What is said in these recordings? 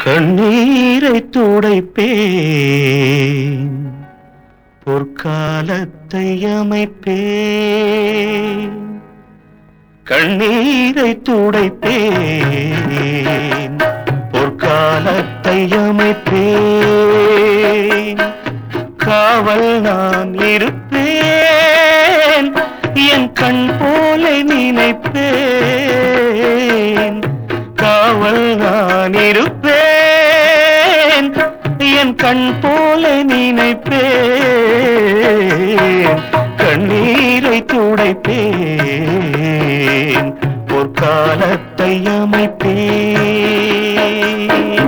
கண்ணீரை துடைப்பேன் பொற்காலத்தை அமைப்பேன் கண்ணீரை துடைப்பேன் பொற்காலத்தை அமைப்பேன் காவல் நான் இருப்பேன் என் கண் போல நினைப்பேன் காவல் நான் இருப்பேன் என் கண் போல நினைப்பேன் கண்ணீரை துடைப்பேன் பொற்காலத்தை அமைப்பேன்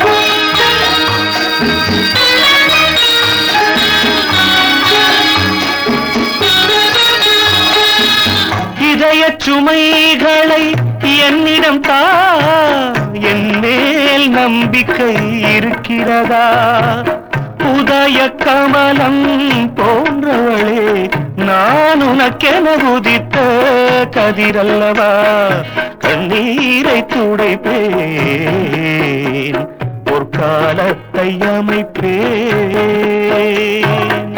இதயச் சுமைகளை என்னிடம் தா என் மேல் நம்பிக்கை இருக்கிறதா உதய கமலம் போன்றவளே நான் உனக்கென உதித்த கதிரல்லவா கண்ணீரை துடைப்பேன் பொற்காலத்தை அமைப்பேன்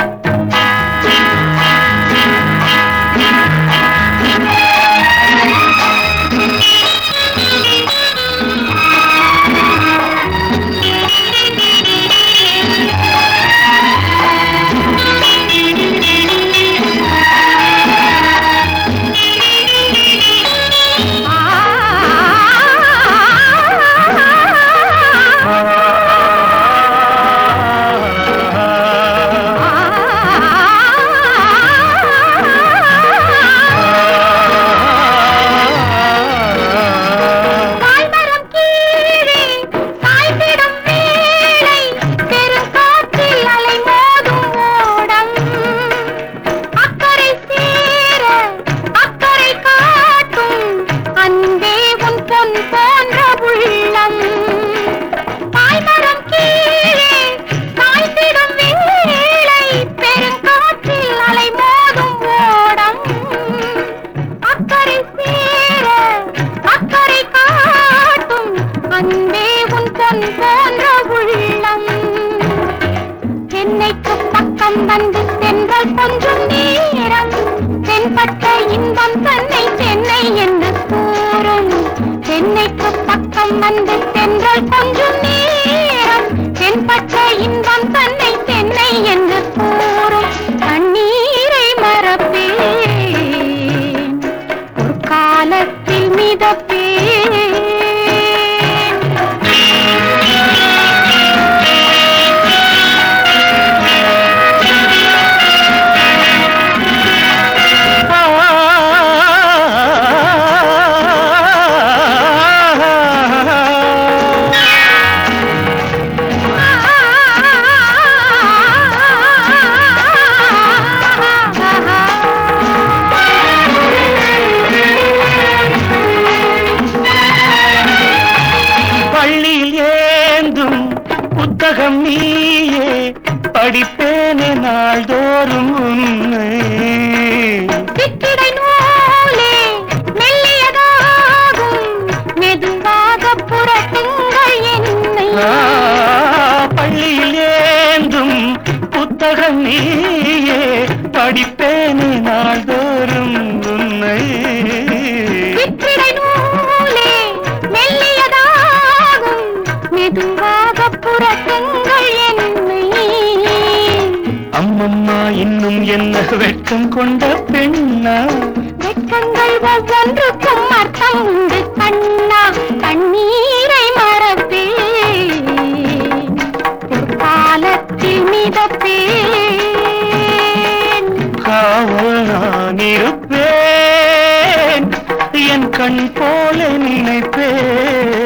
தாய்மரம் கீழே சாய்ந்திடும் வேளை பெருங்காற்றில் அலைமோதும் ஓடம் அக்கறை சேர அக்கறை காட்டும் அன்பே உன் பொன் போன்ற உள்ளம் தாய்மரம் கீழே சாய்ந்திடும் வேளை பெருங்காற்றில் அலைமோதும் ஓடம் அக்கறை சேர அக்கறை காட்டும் அன்பே உன் பொன் போன்ற உள்ளம் சென்னைக்கு பக்கம் வந்து சென்றால் கொஞ்சம் நேரம் தென்பட்ட இன்பம் தன்னை சென்னை என்று கூறும் சென்னைக்கு பக்கம் வந்து சென்றால் கொஞ்சம் நேரம் தென்பட்ட இன்பம் தன்னை சென்னை என்று கூறும் கண்ணீரை மறப்பேன் ஒரு காலத்தில் மிதப்பேன் பள்ளியில் ஏந்தும் புத்தகம் நீயே படிப்பேனே நாள்தோறும் உன்னை சித்திரை நூலே மெல்லியதாகும் மெதுவாக புரட்டுங்கள் என்னை ஆ, பள்ளியில் ஏந்தும் புத்தகம் நீயே படிப்பேனே நாள்தோறும் உன்னை சித்திரை நூலே மெல்லியதாகும் மெதுவாக புரட்டுங்கள் என்னை அம்மம்மா இன்னும் என்ன வெட்கம் கொண்ட பெண்ணா வெட்கங்கள் ஒவ்வொன்றுக்கும் அர்த்தம் உண்டு கண்ணா கண்ணீரை மறப்பேன் காலத்தில் மிதப்பேன் காவல் நான் இருப்பேன் என் கண் போல நினைப்பேன்